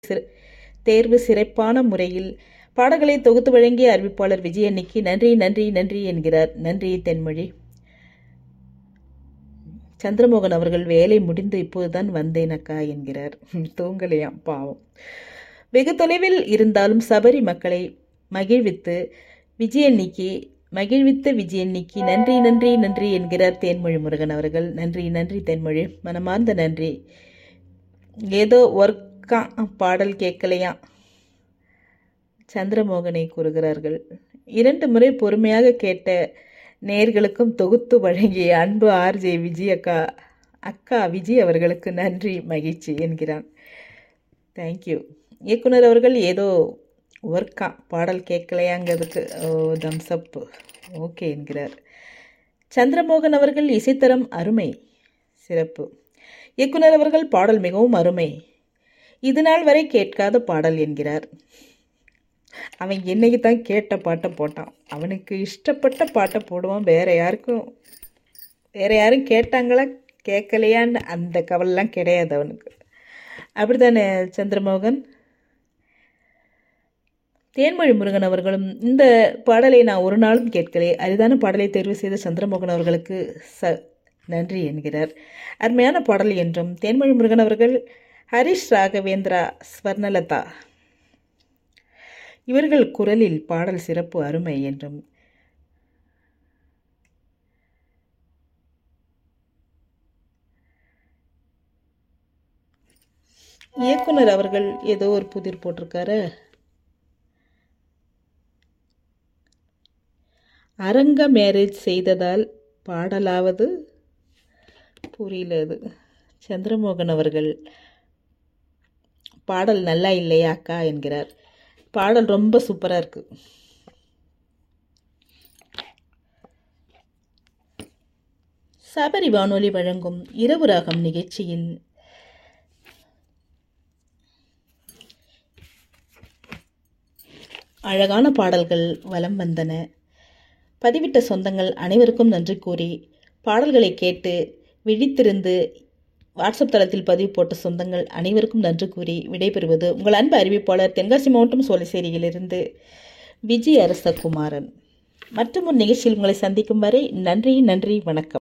சிற- தேர்வு சிறப்பான முறையில் பாடல்களை தொகுத்து வழங்கிய அறிவிப்பாளர் விஜயன்னிக்கு நன்றி நன்றி நன்றி என்கிறார் நன்றி தென்மொழி சந்திரமோகன் அவர்கள் வேலை முடிந்து இப்போதுதான் வந்தேன் அக்கா என்கிறார் தூங்கலையாம் பாவம் வெகு தொலைவில் இருந்தாலும் சபரி மக்களை மகிழ்வித்து விஜயன்னிக்கு மகிழ்வித்த விஜயன்னிக்கு நன்றி நன்றி நன்றி என்கிறார் தேன்மொழி முருகன் அவர்கள் நன்றி நன்றி தென்மொழி மனமார்ந்த நன்றி ஏதோ ஒர்க்கா பாடல் கேட்கலையாம் சந்திரமோகனை கூறுகிறார்கள் இரண்டு முறை பொறுமையாக கேட்ட நேர்களுக்கும் தொகுத்து வழங்கிய அன்பு ஆர்ஜே விஜய் அக்கா அக்கா விஜய் அவர்களுக்கு நன்றி மகிழ்ச்சி என்கிறான் தேங்க்யூ இயக்குனர் அவர்கள் ஏதோ ஒர்க்கா பாடல் கேட்கலையாங்கிறதுக்கு தம்ஸ் அப் ஓகே என்கிறார் சந்திரமோகன் அவர்கள் இசைத்தரம் அருமை சிறப்பு இயக்குனர் அவர்கள் பாடல் மிகவும் அருமை இது நாள் வரை கேட்காத பாடல் என்கிறார் அவன் என்னைக்கு தான் கேட்ட பாட்டை போட்டான் அவனுக்கு இஷ்டப்பட்ட பாட்டை போடுவான் வேற யாருக்கும் வேற யாரும் கேட்டாங்களா கேட்கலையான்னு அந்த கவலைலாம் கிடையாது அவனுக்கு அப்படித்தானே சந்திரமோகன் தேன்மொழி முருகன் அவர்களும் இந்த பாடலை நான் ஒரு நாளும் கேட்கலே அரிதான பாடலை தேர்வு செய்த சந்திரமோகன் அவர்களுக்கு ச நன்றி என்கிறார் அருமையான பாடல் என்றும் தேன்மொழி முருகன் அவர்கள் ஹரிஷ் ராகவேந்திரா ஸ்வர்ணலதா இவர்கள் குரலில் பாடல் சிறப்பு அருமை என்றும் இயக்குனர் அவர்கள் ஏதோ ஒரு புதிர் போட்டிருக்காரு அரங்க மேரேஜ் செய்ததால் பாடலாவது புரியல அது சந்திரமோகன் அவர்கள் பாடல் நல்லா இல்லையா அக்கா என்கிறார் பாடல் ரொம்ப சூப்பராக இருக்கு சபரி வானொலி வழங்கும் இரவு ராகம் நிகழ்ச்சியில் அழகான பாடல்கள் வலம் வந்தன பதிவிட்ட சொந்தங்கள் அனைவருக்கும் நன்றி கூறி பாடல்களை கேட்டு விழித்திருந்து வாட்ஸ்அப் தளத்தில் பதிவு போட்ட சொந்தங்கள் அனைவருக்கும் நன்றி கூறி விடைபெறுவது உங்கள் அன்பு அறிவிப்பாளர் தென்காசி மாவட்டம் சோலைசேரியிலிருந்து விஜய் அரசகுமாரன் மற்றும் ஒரு நிகழ்ச்சியில் உங்களை சந்திக்கும் வரை நன்றி நன்றி வணக்கம்